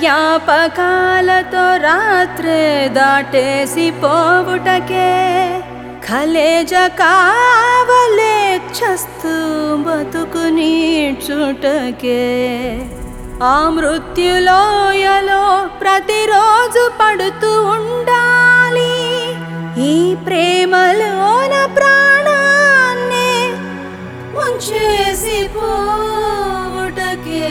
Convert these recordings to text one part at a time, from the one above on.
జ్ఞాపకాలతో రాత్రే దాటేసి పోవుటకే ఖలేజ కావలే చస్తూ బతుకు నీడ్చుటకే ఆ మృత్యులోయలో ప్రతిరోజు పడుతూ ఉండాలి ఈ ప్రేమలోన ప్రాణాన్నే ముంచేసి పోవుటకే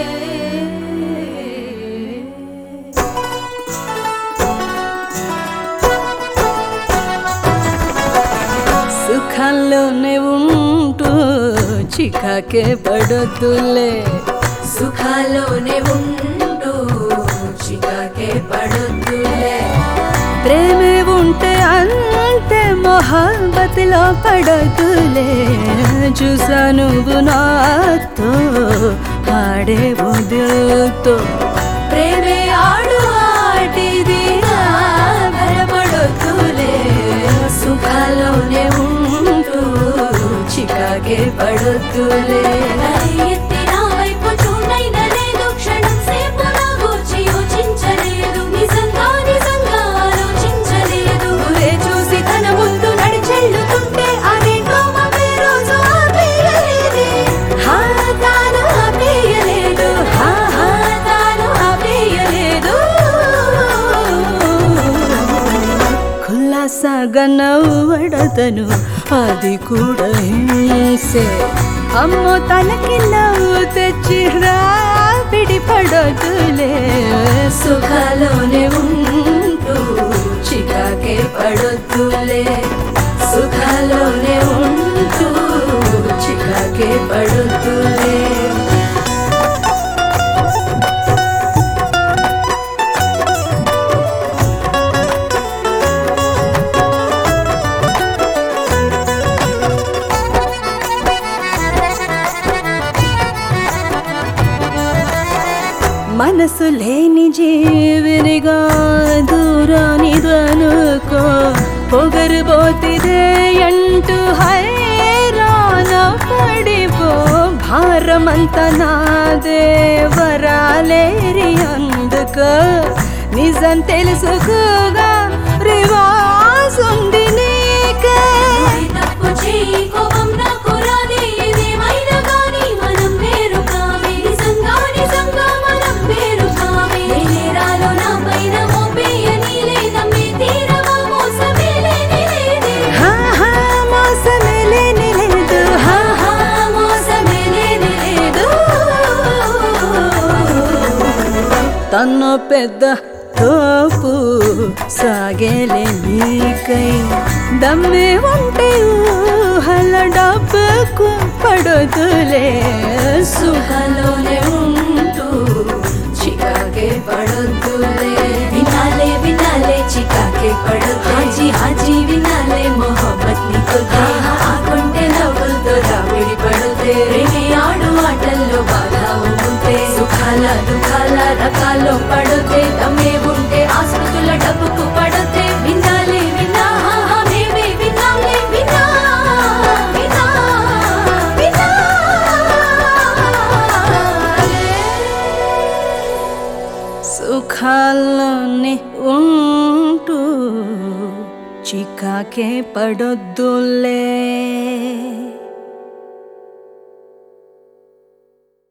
సుఖంలోనే ఉంటూ చికాకే పడొద్దులే సుఖాలోనే ఉంటూ చికాకే పడొద్దులే ప్రేమే ఉంటే అంతే మొహబ్బతిలో పడదులే చూసా నువ్వు నాతో ఆడే వదులుతో ప్రేమే ఆడు ఆటిదిగా భయపడొద్దులే సుఖాలోనే ఉంటూ చికాకే పడొద్దులే ఎత్తి నా వైపు చూడైన లేదు క్షణం సేపు నా గూర్చి యోచించలేదు నిజంగా నిజంగా ఆలోచించలేదు నువ్వే చూసి తన ముందు నడిచెళ్ళుతుంటే అదే కోపమే రోజు ఆపేయలేదే హా తాను ఆపేయలేదు హా హా తాను ఆపేయలేదు కుల్లాసాగా నవ్వడతను అది కూడా హింసే అమ్మో తనకి నవ్వు తెచ్చి రాపిడి పడదులే సుఖాలోనే ఉంటూ చికాకే పడొద్దులే సుఖాలోనే ఉంటూ చికాకే పడొద్దులే మనసు లేని జీవినిగా దూరానిదనుకో పొగరుబోతిదే అంటూ హైరాణ పడిపో భారమంత నాదే వరాలేరి అందుకో నిజం తెలుసుకోగా రివాజ్ ఉంది నీకే తప్పు చేయి కోపం నాకు రాదే ఏదేమైనా కానీ మనం వేరు కామే నిజంగా నిజంగా మనం వేరు కామే నేరాలు నా పైన మోపేయని లేదమ్మే తీరవా మోసమే లేని లేదే హా హా మోసమే లేని లేదు హా ఆహా మోసమే లేని లేదు తను పెద్ద తోపు సాగేలే నీకై దమ్మే ఉంటే ఊహల డబ్బుకు పడదులే సుఖాలోనే ఉంటూ చికాకే పడొద్దులే వినాలే వినాలే చికాకే పడదు హాజీ హాజీ వినాలే మొహబ్బత్ నీకు ఆకుంటే నవ్వులతో రావిడి పడితే రేణి ఆడు ఆటల్లో బాగా ఉంటే సుఖాల దుఃఖాల రకాల్లో పడితే తమ్మే ఉంటే ఆస్పతుల డబ్బుకు పడితే వినాలే వినా మేమే వినాలే వినా వినా సుఖాల్లోనే ఉంటూ చికాకే పడొద్దులే